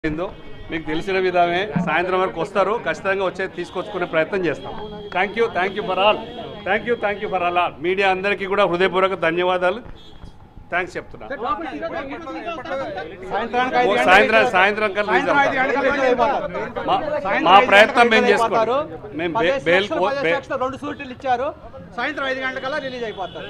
ఏందో మీకు తెలిసిన విధమే సాయంత్రం వరకు వస్తారు ఖచ్చితంగా వచ్చే తీసుకొచ్చుకునే ప్రయత్నం చేస్తాం thank you thank you for all thank you thank you for all media అందరికీ కూడా హృదయపూర్వక ధన్యవాదాలు థ్యాంక్స్ చెప్తున్నా ఓ సాయంత్రం సాయంత్రం కల్లా రిలీజ్ అవుతాం. మా- మా ప్రయత్నం మేము చేసుకుంటాం మేము బే- బెయిల్ కో- బే- రెండు సూట్లు ఇచ్చారు సాయంత్రం ఐదు గంటలకల్లా రిలీజ్ అయిపోతారు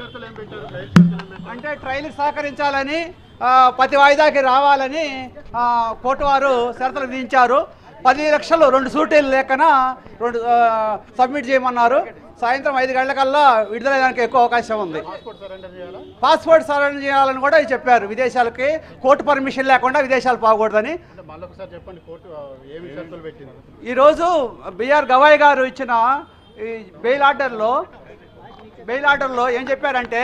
అంటే ట్రైల్ సహకరించాలని ఆ, ప్రతి వాయిదాకి రావాలని ఆ, కోర్టు వారు షరతులు విధించారు పది లక్షలు రెండు సూటీలు లేకన రెండు ఆ, సబ్మిట్ చేయమన్నారు సాయంత్రం ఐదు గంటలకల్లా విడుదలయ్యడానికి ఎక్కువ అవకాశం ఉంది పాస్పోర్ట్ సరెండర్ చేయాలని కూడా చెప్పారు విదేశాలకి కోర్టు పర్మిషన్ లేకుండా విదేశాలు పోకూడదని మళ్ళొకసారి చెప్పండి కోర్టు ఏమి షరతులు పెట్టింది ఈరోజు బిఆర్ గవాయ్ గారు ఇచ్చిన ఈ బెయిల్ ఆర్డర్లో బెయిల్ ఆర్డర్లో ఏం చెప్పారంటే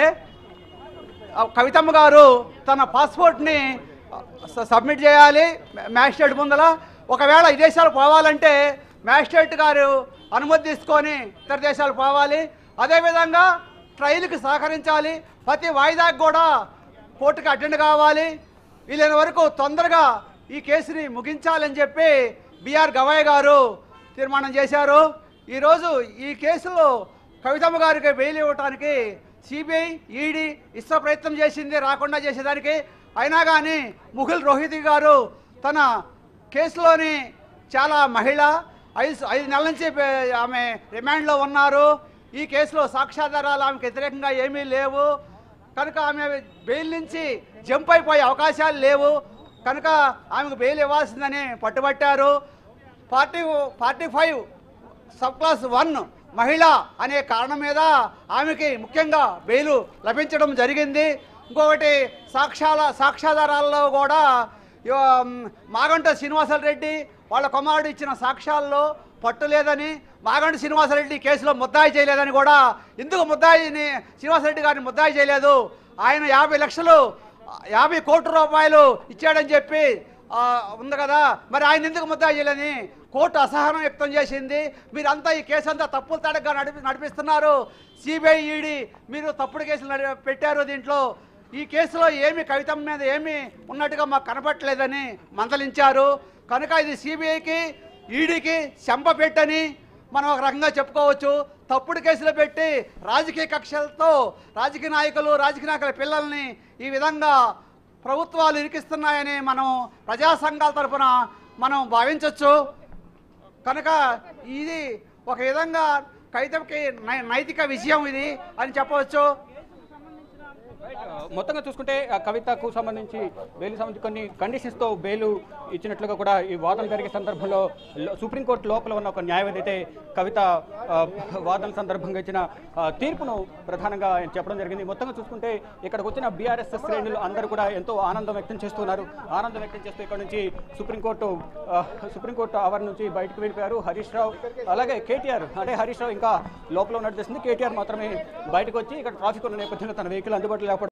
ఆ కవితమ్మ గారు తన పాస్పోర్ట్ని స- సబ్మిట్ చేయాలి మ్యాజిస్ట్రేట్ ముందల ఒకవేళ విదేశాలు పోవాలంటే మ్యాజిస్ట్రేట్ గారు అనుమతి తీసుకొని ఇతర దేశాలు పోవాలి అదేవిధంగా ట్రైల్కి సహకరించాలి ప్రతి వాయిదాకి కూడా కోర్టుకి అటెండ్ కావాలి వీలైన వరకు తొందరగా ఈ కేసుని ముగించాలని చెప్పి బిఆర్ గవాయ్ గారు తీర్మానం చేశారు ఈరోజు ఈ కేసులో కవితమ్మ గారికి బెయిల్ ఇవ్వటానికి సిబిఐ ఈడీ ఇష్ట ప్రయత్నం చేసింది రాకుండా చేసేదానికి అయినా కానీ ముఖిల్ రోహిత్ గారు తన కేసులోని చాలా మహిళ ఐదు ఐదు నెలల నుంచి బే- ఆమె రిమాండ్లో ఉన్నారు ఈ కేసులో సాక్ష్యాధారాలు ఆమెకు వ్యతిరేకంగా ఏమీ లేవు కనుక ఆమె బెయిల్ నుంచి జంప్ అయిపోయే అవకాశాలు లేవు కనుక ఆమెకు బెయిల్ ఇవ్వాల్సిందని పట్టుబట్టారు forty forty five sub class one మహిళ అనే కారణం మీద ఆమెకి ముఖ్యంగా బెయిలు లభించడం జరిగింది ఇంకొకటి సాక్ష్యాల సాక్ష్యాధారాల్లో కూడా యో- మాగంట శ్రీనివాసల రెడ్డి వాళ్ళ కుమారుడు ఇచ్చిన సాక్ష్యాల్లో పట్టు లేదని మాగంట శ్రీనివాసరెడ్డి కేసులో ముద్దాయి చేయలేదని కూడా ఎందుకు ముద్దాయిని శ్రీనివాసరెడ్డి గారిని ముద్దాయి చేయలేదు ఆయన యాభై లక్షలు యాభై కోట్ల రూపాయలు ఇచ్చాడని చెప్పి ఆ, ఉంది కదా మరి ఆయన ఎందుకు ముద్దా చేయలేని కోర్టు అసహనం వ్యక్తం చేసింది మీరంతా ఈ కేసు అంతా తప్పులు తడగా నడిపి నడిపిస్తున్నారు సిబిఐ ఈడీ మీరు తప్పుడు కేసులు నడి- పెట్టారు దీంట్లో ఈ కేసులో ఏమి కవితం మీద ఏమి ఉన్నట్టుగా మాకు కనపట్లేదని మందలించారు కనుక ఇది సిబిఐకి ఈడీకి చెంప పెట్టని మనం ఒక రకంగా చెప్పుకోవచ్చు తప్పుడు కేసులు పెట్టి రాజకీయ కక్షలతో రాజకీయ నాయకులు రాజకీయ నాయకుల పిల్లల్ని ఈ విధంగా ప్రభుత్వాలు ఇరికిస్తున్నాయని మనం ప్రజా సంఘాల తరఫున మనం భావించవచ్చు కనుక ఇది ఒక విధంగా కవితకి నై- నైతిక విషయం ఇది అని చెప్పవచ్చు మొత్తంగా చూసుకుంటే ఆ కవితకు సంబంధించి బెయిల్ సంబంధించి కొన్ని కండిషన్స్తో బెయిల్ ఇచ్చినట్లుగా కూడా ఈ వాదన జరిగే సందర్భంలో లో- సుప్రీంకోర్టు లోపల ఉన్న ఒక న్యాయవాది అయితే కవిత ఆ, వాదన సందర్భంగా ఇచ్చిన ఆ, తీర్పును ప్రధానంగా ఆయన చెప్పడం జరిగింది మొత్తంగా చూసుకుంటే ఇక్కడికి వచ్చిన బీఆర్ఎస్ శ్రేణులు అందరూ కూడా ఎంతో ఆనందం వ్యక్తం చేస్తున్నారు ఆనందం వ్యక్తం చేస్తూ ఇక్కడ నుంచి సుప్రీంకోర్టు ఆ, సుప్రీంకోర్టు ఆవరణ నుంచి బయటకు వెళ్ళిపోయారు హరీష్ రావు అలాగే కేటీఆర్ అంటే హరీష్ రావు ఇంకా లోపల ఉన్నట్టు తెలిసింది కేటీఆర్ మాత్రమే బయటకు వచ్చి ఇక్కడ ట్రాఫిక్ ఉన్న నేపథ్యంలో తన వెహికల్ అందుబాటులో